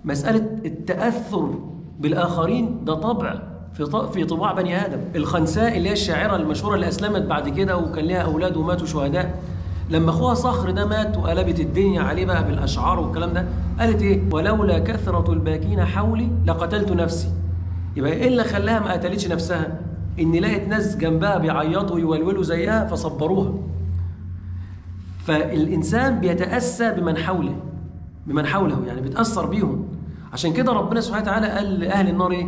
مسألة التأثر بالآخرين ده طبع في ط- في طباع بني آدم الخنساء اللي هي الشاعرة المشهورة اللي أسلمت بعد كده وكان لها أولاد وماتوا شهداء لما أخوها صخر ده مات وقلبت الدنيا عليه بقى بالأشعار والكلام ده قالت إيه ولولا كثرة الباكين حولي لقتلت نفسي يبقى إيه اللي خلاها ما قتلتش نفسها إن لقت ناس جنبها بيعيطوا ويولولوا زيها فصبروها فالإنسان بيتأسى بمن حوله بمن حوله يعني بيتأثر بيهم عشان كده ربنا سبحانه وتعالى قال لأهل النار إيه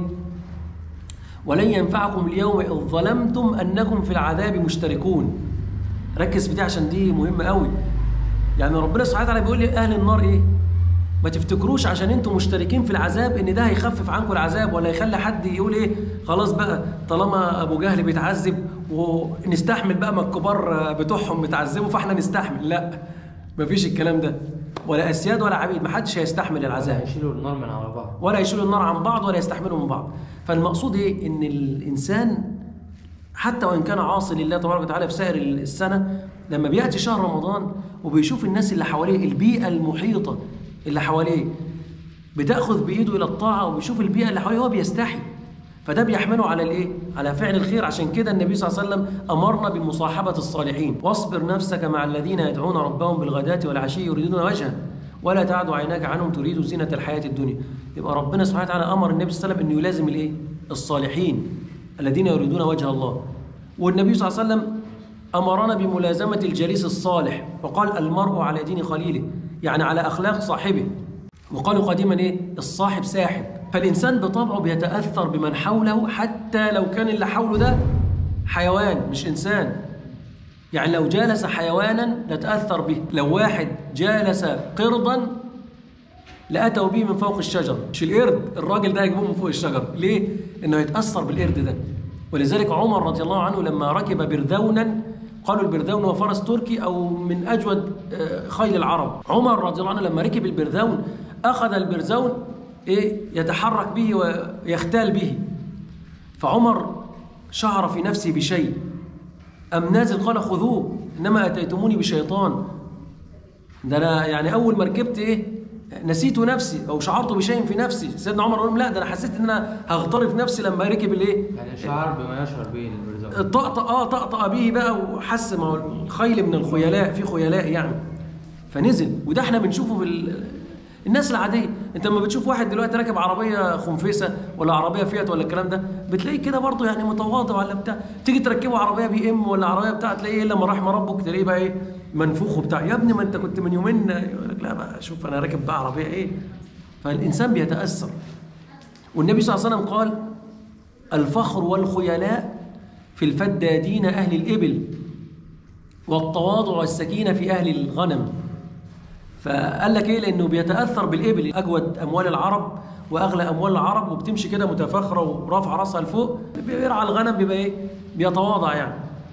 ولن ينفعكم اليوم إذ ظلمتم أنكم في العذاب مشتركون ركز في دي عشان دي مهمة قوي يعني ربنا سبحانه وتعالى بيقول لأهل النار إيه ما تفتكروش عشان انتم مشتركين في العذاب ان ده هيخفف عنكم العذاب ولا يخلي حد يقول ايه خلاص بقى طالما ابو جهل بيتعذب ونستحمل بقى ما الكبار بتوعهم بيتعذبوا فاحنا نستحمل لا مفيش الكلام ده ولا اسياد ولا عبيد محدش هيستحمل العذاب هيشيلوا النار من على بعض ولا يشيلوا النار عن بعض ولا يستحملوا من بعض فالمقصود ايه ان الانسان حتى وان كان عاصي لله تبارك وتعالى في سائر السنه لما بياتي شهر رمضان وبيشوف الناس اللي حواليه البيئه المحيطه اللي حواليه بتاخذ بايده الى الطاعه وبيشوف البيئه اللي حواليه هو بيستحي فده بيحمله على الايه؟ على فعل الخير عشان كده النبي صلى الله عليه وسلم امرنا بمصاحبه الصالحين واصبر نفسك مع الذين يدعون ربهم بالغداة والعشي يريدون وجهه ولا تعد عيناك عنهم تريد زينة الحياة الدنيا يبقى ربنا سبحانه وتعالى أمر النبي صلى الله عليه وسلم أنه يلازم الإيه؟ الصالحين الذين يريدون وجه الله والنبي صلى الله عليه وسلم أمرنا بملازمة الجليس الصالح وقال المرء على دين خليله يعني على أخلاق صاحبه وقالوا قديما إيه؟ الصاحب ساحب فالإنسان بطبعه بيتأثر بمن حوله حتى لو كان اللي حوله ده حيوان مش إنسان يعني لو جالس حيوانا لتأثر به لو واحد جالس قردا لأتوا به من فوق الشجر مش القرد الراجل ده يجيبوه من فوق الشجر ليه؟ إنه يتأثر بالقرد ده ولذلك عمر رضي الله عنه لما ركب برذونا قالوا البرذون هو فرس تركي أو من أجود خيل العرب عمر رضي الله عنه لما ركب البرذون أخذ البرذون إيه يتحرك به ويختال به فعمر شعر في نفسه بشيء أم نازل قال خذوه إنما أتيتموني بشيطان ده أنا يعني أول ما ركبت إيه نسيت نفسي أو شعرت بشيء في نفسي سيدنا عمر قال لا ده أنا حسيت إن أنا هغترف نفسي لما ركب الإيه يعني شعر بما يشعر به البرزاق طقطق اه طقطق به بقى وحس ما هو الخيل من الخيلاء في خيلاء يعني فنزل وده احنا بنشوفه في ال... الناس العاديه انت لما بتشوف واحد دلوقتي راكب عربيه خنفسه ولا عربيه فيات ولا الكلام ده بتلاقيه كده برضه يعني متواضع ولا بتاع تيجي تركبه عربيه بي ام ولا عربيه بتاع تلاقيه الا لما رحم ربك تلاقيه بقى ايه منفوخ وبتاع يا ابني ما انت كنت من يومين يقول لك لا بقى شوف انا راكب بقى عربيه ايه فالانسان بيتاثر والنبي صلى الله عليه وسلم قال الفخر والخيلاء في الفدادين اهل الابل والتواضع والسكينه في اهل الغنم فقال لك ايه لانه بيتاثر بالابل اجود اموال العرب واغلى اموال العرب وبتمشي كده متفاخره ورافعه راسها لفوق بيرعى الغنم بيبقى ايه بيتواضع يعني